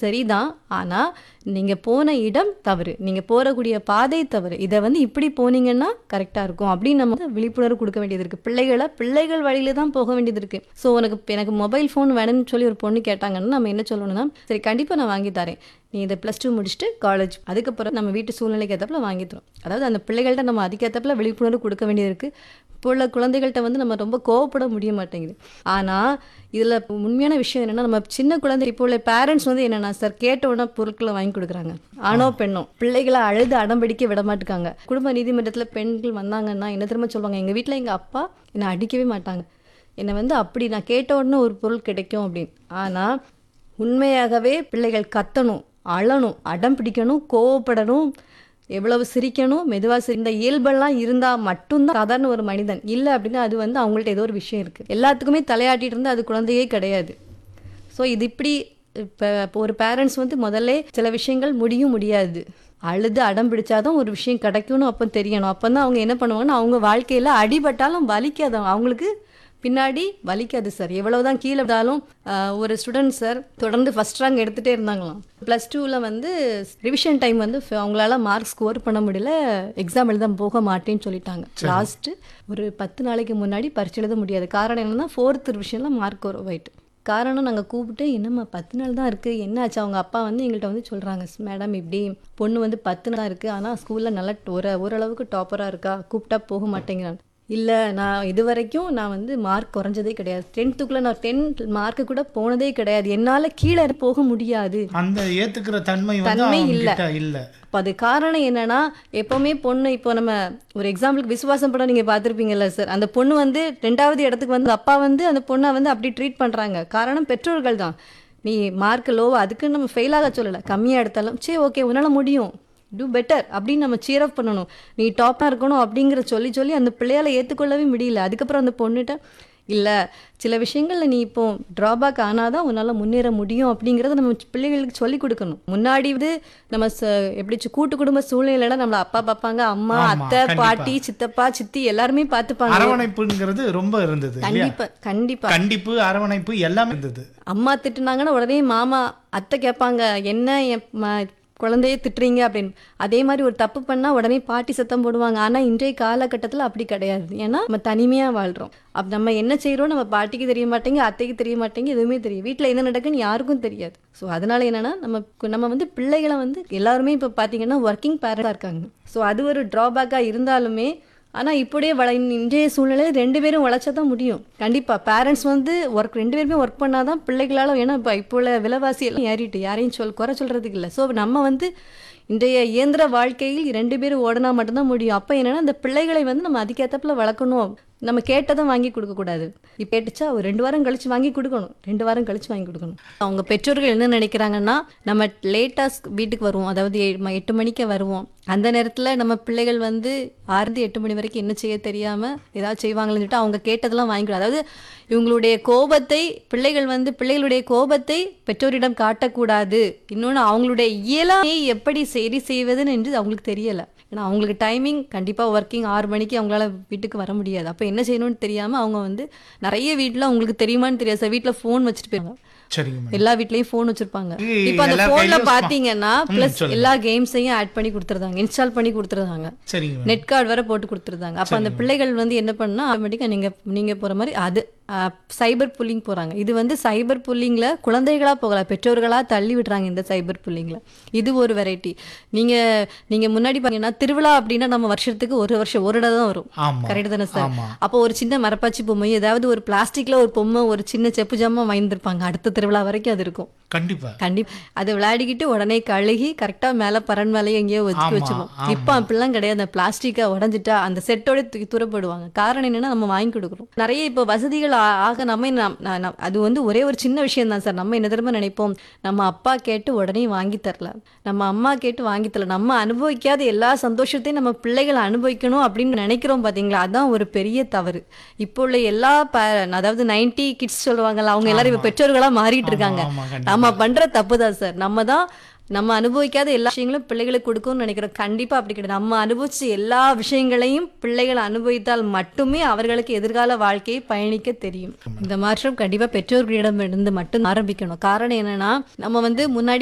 சரிதான் ஆனா நீங்க போன இடம் தவறு நீங்க போறக்கூடிய பாதை தவறு இதை வந்து இப்படி போனீங்கன்னா கரெக்டா இருக்கும் அப்படின்னு நம்ம வந்து விழிப்புணர்வு கொடுக்க வேண்டியது இருக்கு பிள்ளைகளை பிள்ளைகள் வழியில தான் போக வேண்டியது இருக்கு ஸோ உனக்கு இப்ப எனக்கு மொபைல் ஃபோன் வேணும்னு சொல்லி ஒரு பொண்ணு கேட்டாங்கன்னா நம்ம என்ன சொல்லணும்னா சரி கண்டிப்பா நான் வாங்கி தரேன் நீ இதை ப்ளஸ் டூ முடிச்சுட்டு காலேஜ் அதுக்கப்புறம் நம்ம வீட்டு சூழ்நிலைக்கு ஏற்றப்பல வாங்கி தரோம் அதாவது அந்த பிள்ளைகள்கிட்ட நம்ம அதுக்கேற்றப்பல விழிப்புணர்வு கொடுக்க வேண்டியது இருக்கு இப்போ உள்ள குழந்தைகள்கிட்ட வந்து நம்ம ரொம்ப கோவப்பட முடிய மாட்டேங்குது ஆனால் இதில் உண்மையான விஷயம் என்னன்னா நம்ம சின்ன குழந்தை இப்போ உள்ள பேரண்ட்ஸ் வந்து என்னன்னா சார் கேட்ட உடனே பொருட்களை வாங்கி கொடுக்குறாங்க ஆணோ பெண்ணோ பிள்ளைகளை அழுது அடம்பிடிக்க விட மாட்டுக்காங்க குடும்ப நீதிமன்றத்தில் பெண்கள் வந்தாங்கன்னா என்ன திரும்ப சொல்லுவாங்க எங்கள் வீட்டில் எங்கள் அப்பா என்னை அடிக்கவே மாட்டாங்க என்னை வந்து அப்படி நான் கேட்ட உடனே ஒரு பொருள் கிடைக்கும் அப்படின்னு ஆனால் உண்மையாகவே பிள்ளைகள் கத்தணும் அழணும் அடம் பிடிக்கணும் கோவப்படணும் எவ்வளவு சிரிக்கணும் மெதுவாக சிரி இந்த இயல்பெல்லாம் இருந்தால் மட்டும்தான் சாதாரண ஒரு மனிதன் இல்லை அப்படின்னா அது வந்து அவங்கள்ட்ட ஏதோ ஒரு விஷயம் இருக்குது எல்லாத்துக்குமே தலையாட்டிட்டு இருந்தால் அது குழந்தையே கிடையாது ஸோ இது இப்படி இப்போ இப்போ ஒரு பேரண்ட்ஸ் வந்து முதல்ல சில விஷயங்கள் முடியும் முடியாது அழுது அடம் பிடிச்சாதான் ஒரு விஷயம் கிடைக்கும்னு அப்போ தெரியணும் அப்போ தான் அவங்க என்ன பண்ணுவாங்கன்னா அவங்க வாழ்க்கையில் அடிபட்டாலும் வலிக்காது அவங்களுக்கு பின்னாடி வலிக்காது சார் எவ்வளவுதான் கீழே விட்டாலும் ஆஹ், ஒரு ஸ்டூடெண்ட் சார் தொடர்ந்து ஃபர்ஸ்ட் ரேங்க் எடுத்துகிட்டே இருந்தாங்களாம் ப்ளஸ் டூவில் வந்து ரிவிஷன் டைம் வந்து ஃப- அவங்களால மார்க் ஸ்கோர் பண்ண முடியல எக்ஸாம் எழுத போக மாட்டேன்னு சொல்லிட்டாங்க லாஸ்ட்டு ஒரு பத்து நாளைக்கு முன்னாடி பரிட்சை எழுத முடியாது காரணம் என்னன்னா ஃபோர்த் ரிவிஷனில் மார்க் ஒரு போயிட்டு காரணம் நாங்கள் கூப்பிட்டு என்னம்மா பத்து நாள் தான் இருக்குது என்னாச்சு அவங்க அப்பா வந்து எங்கள்கிட்ட வந்து சொல்கிறாங்க மேடம் இப்படி பொண்ணு வந்து பத்து நாள் தான் இருக்குது ஆனால் ஸ்கூலில் நல்லா ஒரு ஓரளவுக்கு டாப்பராக இருக்கா கூப்பிட்டா போக மாட்டேங்கிறான் இல்லை நான் இது வரைக்கும் நான் வந்து மார்க் குறைஞ்சதே கிடையாது டென்த்துக்குள்ளே நான் டென்த் மார்க்கு கூட போனதே கிடையாது என்னால் கீழே போக முடியாது அந்த ஏத்துக்கிற தன்மை வந்து தன்மை அவங்க இல்ல. கிட்ட இல்ல அப்போ அது காரணம் என்னன்னா எப்போவுமே பொண்ணு இப்போ நம்ம ஒரு எக்ஸாம்பிளுக்கு விசுவாசம் படம் நீங்கள் பார்த்துருப்பீங்கல்ல சார் அந்த பொண்ணு வந்து ரெண்டாவது இடத்துக்கு வந்து அப்பா வந்து அந்த பொண்ணை வந்து அப்படி ட்ரீட் பண்ணுறாங்க காரணம் பெற்றோர்கள் தான் நீ மார்க் லோவா அதுக்குன்னு நம்ம ஃபெயில் ஆக சொல்லலை கம்மியாக எடுத்தாலும் சரி ஓகே உன்னால் முடியும் டூ பெட்டர் அப்படின்னு நம்ம cheer up பண்ணணும் நீ டாப்பாக இருக்கணும் அப்படிங்கிற சொல்லி சொல்லி அந்த பிள்ளையால ஏற்றுக்கொள்ளவே முடியல அதுக்கப்புறம் அந்த பொண்ணுகிட்ட இல்லை சில விஷயங்கள்ல நீ இப்போ ட்ராபேக் ஆனாதான் உன்னால் முன்னேற முடியும் அப்படிங்கிறத நம்ம பிள்ளைகளுக்கு சொல்லி கொடுக்கணும் முன்னாடி வந்து நம்ம ச- எப்படி சி- கூட்டு குடும்ப சூழ்நிலையில நம்மள அப்பா பார்ப்பாங்க அம்மா ஆமா, அத்தை கண்டிப்பா. பாட்டி சித்தப்பா சித்தி எல்லாருமே பார்த்துப்பாங்க அரவணைப்புங்கிறது ரொம்ப இருந்தது இல்லையா கண்டிப்பா கண்டிப்பா கண்டிப்பு அரவணைப்பு எல்லாமே இருந்தது அம்மா திட்டுனாங்கன்னா உடனே மாமா அத்தை கேட்பாங்க என்ன என் ம- குழந்தைய திட்டுறீங்க அப்படின்னு அதே மாதிரி ஒரு தப்பு பண்ணா உடனே பாட்டி சத்தம் போடுவாங்க ஆனா இன்றைய காலகட்டத்துல அப்படி கிடையாது ஏன்னா நம்ம தனிமையா வாழ்றோம் அப்ப நம்ம என்ன செய்றோம் நம்ம பாட்டிக்கு தெரிய மாட்டேங்க அத்தைக்கு தெரிய மாட்டேங்க எதுவுமே தெரியும் வீட்ல என்ன நடக்குன்னு யாருக்கும் தெரியாது ஸோ அதனால என்னன்னா நம்ம நம்ம வந்து பிள்ளைகளை வந்து எல்லாருமே இப்போ பார்த்தீங்கன்னா ஒர்க்கிங் பேரண்டாக இருக்காங்க ஸோ அது ஒரு ட்ராபேக்காக இருந்தாலுமே ஆனால் இப்படியே வள இன்றைய சூழ்நிலையில் ரெண்டு பேரும் உழைச்சா தான் முடியும் கண்டிப்பாக பேரண்ட்ஸ் வந்து ஒர்க் ரெண்டு பேருமே ஒர்க் பண்ணால் தான் பிள்ளைகளால் ஏன்னா இப்போ இப்போ உள்ள விலைவாசி எல்லாம் ஏறிட்டு யாரையும் சொல் குறை சொல்கிறதுக்கு இல்லை ஸோ நம்ம வந்து இன்றைய இயந்திர வாழ்க்கையில் ரெண்டு பேரும் ஓடினா மட்டும்தான் முடியும் அப்போ என்னன்னா அந்த பிள்ளைகளை வந்து நம்ம அதுக்கேற்றப்பில் வளர்க்கணும் நம்ம கேட்டதை வாங்கி கொடுக்கக்கூடாது இப்போ கேட்டுச்சா ஒரு ரெண்டு வாரம் கழிச்சு வாங்கி கொடுக்கணும் ரெண்டு வாரம் கழிச்சு வாங்கி கொடுக்கணும் அவங்க பெற்றோர்கள் என்ன நினைக்கிறாங்கன்னா நம்ம லேட்டாக வீட்டுக்கு வருவோம் அதாவது ஏ- ம- எட்டு மணிக்கு வருவோம் அந்த நேரத்தில் நம்ம பிள்ளைகள் வந்து ஆறு எட்டு மணி வரைக்கும் என்ன செய்ய தெரியாமல் ஏதாவது செய்வாங்கன்னு சொல்லிட்டு அவங்க கேட்டதெல்லாம் வாங்கிக்கணும் அதாவது இவங்களுடைய கோபத்தை பிள்ளைகள் வந்து பிள்ளைகளுடைய கோபத்தை பெற்றோரிடம் காட்டக்கூடாது இன்னொன்று அவங்களுடைய இயலாமையை எப்படி சரி செய்வதுன்னு என்று அவங்களுக்கு தெரியலை ஏன்னா அவங்களுக்கு டைமிங் கண்டிப்பாக ஒர்க்கிங் ஆறு மணிக்கு அவங்களால வீட்டுக்கு வர முடியாது அப்போ என்ன செய்யணும்னு தெரியாமல் அவங்க வந்து நிறைய வீட்டில் அவங்களுக்கு தெரியுமான்னு தெரியாது சார் வீட்டில் ஃபோன் வச்சுட்டு போயிருவாங்க சரிங்க மேடம் எல்லா வீட்லயும் ஃபோன் வச்சிருப்பாங்க ஏய், இப்போ அந்த எல்லா ஃபோன்ல கையிலயும் பாத்தீங்கன்னா ம், பிளஸ் சொல்லுங்க. எல்லா கேம்ஸையும் ஆட் பண்ணி கொடுத்துருந்தாங்க இன்ஸ்டால் பண்ணி கொடுத்துருந்தாங்க சரிங்க மேடம் நெட் கார்டு வேற போட்டு கொடுத்துருந்தாங்க அப்போ அந்த பிள்ளைகள் வந்து என்ன பண்ணா ஆட்டோமேட்டிக்காக நீங்க நீங்க போற மாதிரி அது சைபர் புல்லிங் போறாங்க இது வந்து சைபர் புல்லிங்ல குழந்தைகளா போகல பெற்றோர்களா தள்ளி விடுறாங்க இந்த சைபர் புல்லிங்ல இது ஒரு வெரைட்டி நீங்க நீங்க முன்னாடி பாத்தீங்கன்னா திருவிழா அப்படின்னா நம்ம வருஷத்துக்கு ஒரு வருஷம் ஒரு இடம் தான் வரும் ஆமா கரெக்ட் தானே சார் ஆமா அப்போ ஒரு சின்ன மரப்பாச்சி பொம்மை ஏதாவது ஒரு பிளாஸ்டிக்ல ஒரு பொம்மை ஒரு சின்ன செப்பு ஜாமான் வாங்கியிருப்பாங்க அடுத்த திருவிழா வரைக்கும் அது இருக்கும் கண்டிப்பா கண்டிப்பா அதை விளையாடிக்கிட்டு உடனே கழுகி கரெக்டா மேல பரன் மேலேயே எங்கேயோ ஒதுக்கி ஆமா, வச்சிருவோம் ஆமா. இப்போ அப்படிலாம் கிடையாது அந்த பிளாஸ்டிக்கை உடஞ்சிட்டா அந்த செட்டோட தூக்கி தூரப்படுவாங்க காரணம் என்னன்னா நம்ம வாங்கி கொடுக்குறோம் நிறைய இப்போ வசதிகள் ஆ- ஆக நம்ம நம்- ந- ந- அது வந்து ஒரே ஒரு சின்ன விஷயம் தான் சார் நம்ம என்ன திரும்ப நினைப்போம் நம்ம அப்பா கேட்டு உடனே வாங்கி தரல நம்ம அம்மா கேட்டு வாங்கி தரல நம்ம அனுபவிக்காத எல்லா சந்தோஷத்தையும் நம்ம பிள்ளைகள் அனுபவிக்கணும் அப்படின்னு நினைக்கிறோம் பாத்தீங்களா அதான் ஒரு பெரிய தவறு இப்போ உள்ள எல்லா ப- அதாவது நைன்டி கிட்ஸ் சொல்லுவாங்கல்ல அவங்க எல்லாரும் இப்ப பெற்றோர்களா மாறிட்டு இருக்காங்க ஆமா, ஆமா, கண்டிப்பா. நம்ம பண்ற தப்பு தான் சார் நம்ம தான் நம்ம அனுபவிக்காத எல்லா விஷயங்களும் பிள்ளைகளுக்கு கொடுக்கும்னு நினைக்கிறோம் கண்டிப்பா அப்படி கிடையாது நம்ம அனுபவிச்ச எல்லா விஷயங்களையும் பிள்ளைகள் அனுபவித்தால் மட்டுமே அவர்களுக்கு எதிர்கால வாழ்க்கையை பயணிக்க தெரியும் இந்த மாற்றம் கண்டிப்பா பெற்றோர்களிடம் இருந்து மட்டும் ஆரம்பிக்கணும் காரணம் என்னன்னா நம்ம வந்து முன்னாடி